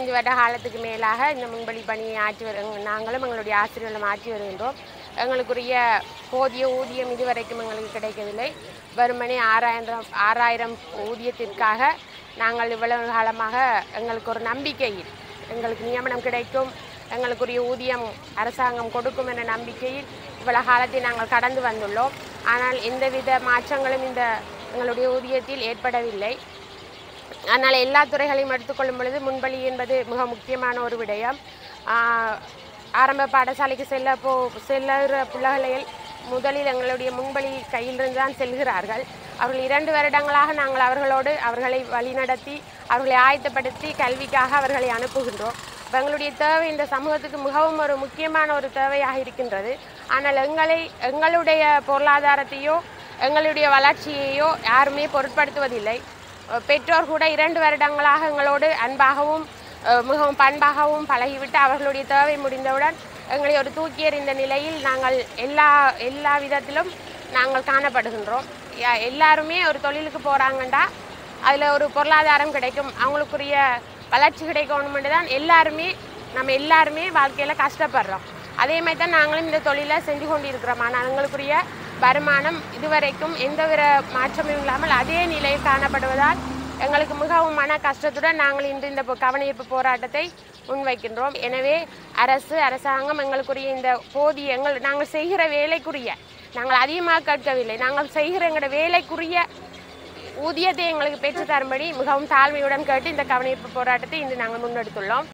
பதினைந்து வருட காலத்துக்கு மேலாக இந்த முன்பலி பணியை ஆற்றி வரு நாங்களும் எங்களுடைய ஆசிரியர்களும் ஆற்றி வருகின்றோம் எங்களுக்குரிய போதிய ஊதியம் இதுவரைக்கும் எங்களுக்கு கிடைக்கவில்லை வெறுமனே ஆறாயிரம் ஆறாயிரம் ஊதியத்திற்காக நாங்கள் இவ்வளவு காலமாக எங்களுக்கு ஒரு நம்பிக்கையில் எங்களுக்கு நியமனம் கிடைக்கும் எங்களுக்குரிய ஊதியம் அரசாங்கம் கொடுக்கும் என்ற நம்பிக்கையில் இவ்வளவு காலத்தை நாங்கள் கடந்து வந்துள்ளோம் ஆனால் எந்தவித மாற்றங்களும் இந்த எங்களுடைய ஊதியத்தில் ஏற்படவில்லை அதனால் எல்லா துறைகளையும் எடுத்துக்கொள்ளும் பொழுது முன்பலி என்பது மிக முக்கியமான ஒரு விடயம் ஆஹ் ஆரம்ப பாடசாலைக்கு செல்ல போ செல்லுற பிள்ளைகளில் முதலில் எங்களுடைய முன்பலி கையிலிருந்து தான் செல்கிறார்கள் அவர்கள் இரண்டு வருடங்களாக நாங்கள் அவர்களோடு அவர்களை வழிநடத்தி அவர்களை ஆயத்தப்படுத்தி கல்விக்காக அவர்களை அனுப்புகின்றோம் இப்ப எங்களுடைய தேவை இந்த சமூகத்துக்கு மிகவும் ஒரு முக்கியமான ஒரு தேவையாக இருக்கின்றது ஆனால் எங்களை எங்களுடைய பொருளாதாரத்தையோ எங்களுடைய வளர்ச்சியையோ யாருமே பொருட்படுத்துவதில்லை அஹ் பெற்றோர் கூட இரண்டு வருடங்களாக எங்களோடு அன்பாகவும் அஹ் மிகவும் பண்பாகவும் பழகிவிட்டு அவர்களுடைய தேவை முடிந்தவுடன் எங்களை ஒரு தூக்கி எறிந்த நிலையில் நாங்கள் எல்லா எல்லா விதத்திலும் நாங்கள் காணப்படுகின்றோம் யா- எல்லாருமே ஒரு தொழிலுக்கு போகிறாங்கண்டா அதில் ஒரு பொருளாதாரம் கிடைக்கும் அவங்களுக்குரிய வளர்ச்சி கிடைக்கணுமென்று தான் எல்லாருமே நம்ம எல்லாருமே வாழ்க்கையில் கஷ்டப்படுறோம் அதே மாதிரி தான் நாங்களும் இந்த தொழிலை செஞ்சு கொண்டிருக்கிறோம் ஆனால் எங்களுக்குரிய வருமானம் இதுவரைக்கும் எந்தவித மாற்றமும் இல்லாமல் அதே நிலையில் காணப்படுவதால் எங்களுக்கு மிகவும் மன கஷ்டத்துடன் நாங்கள் இன்று இந்த பொ- கவனஈர்ப்பு போராட்டத்தை முன்வைக்கின்றோம் எனவே அரசு அரசாங்கம் எங்களுக்குரிய இந்த போதிய எங்கள் நாங்கள் செய்கிற வேலைக்குரிய நாங்கள் அதிகமாக கேட்கவில்லை நாங்கள் செய்கிற எங்களோட வேலைக்குரிய ஊதியத்தை எங்களுக்கு பெற்று தரும்படி மிகவும் தாழ்மையுடன் கேட்டு இந்த கவனஈர்ப்பு போராட்டத்தை இன்று நாங்கள் முன்னெடுத்துள்ளோம்